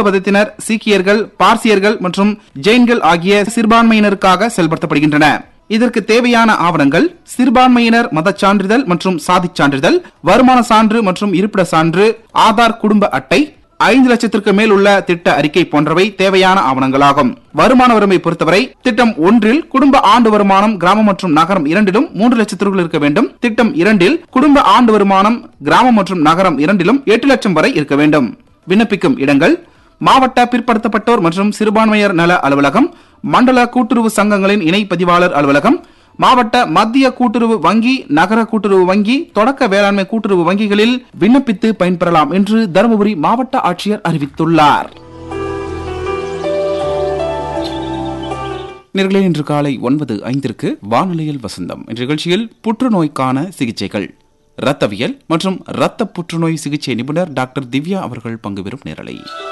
பௌத்த மதத்தினர் சீக்கியர்கள் பார்சியர்கள் மற்றும் ஜெயின்கள் ஆகிய சிறுபான்மையினருக்காக செயல்படுத்தப்படுகின்றன இதற்கு தேவையான ஆவணங்கள் சிறுபான்மையினர் மதச் சான்றிதழ் மற்றும் சாதிச் சான்றிதழ் வருமான சான்று மற்றும் இருப்பிட சான்று ஆதார் குடும்ப அட்டை ஐந்து லட்சத்திற்கு மேல் உள்ள திட்ட அறிக்கை போன்றவை தேவையான ஆவணங்களாகும் வருமான வரம்பை பொறுத்தவரை திட்டம் ஒன்றில் குடும்ப ஆண்டு வருமானம் கிராமம் மற்றும் நகரம் இரண்டிலும் மூன்று லட்சத்திற்குள் இருக்க வேண்டும் திட்டம் இரண்டில் குடும்ப ஆண்டு வருமானம் கிராமம் மற்றும் நகரம் இரண்டிலும் எட்டு லட்சம் வரை இருக்க வேண்டும் விண்ணப்பிக்கும் இடங்கள் மாவட்ட பிற்படுத்தப்பட்டோர் மற்றும் சிறுபான்மையர் நல அலுவலகம் மண்டல கூட்டுறவு சங்கங்களின் இணை பதிவாளர் அலுவலகம் மாவட்ட மத்திய கூட்டுறவு வங்கி நகர கூட்டுறவு வங்கி தொடக்க வேளாண்மை கூட்டுறவு வங்கிகளில் விண்ணப்பித்து பயன்பெறலாம் என்று தருமபுரி மாவட்ட ஆட்சியர் அறிவித்துள்ளார் நேர்களே இன்று காலை ஒன்பது ஐந்திற்கு வானொலியில் வசந்தம் என்ற நிகழ்ச்சியில் புற்றுநோய்க்கான சிகிச்சைகள் இரத்தவியல் மற்றும் இரத்த புற்றுநோய் சிகிச்சை நிபுணர் டாக்டர் திவ்யா அவர்கள் பங்கு பெறும் நேரலை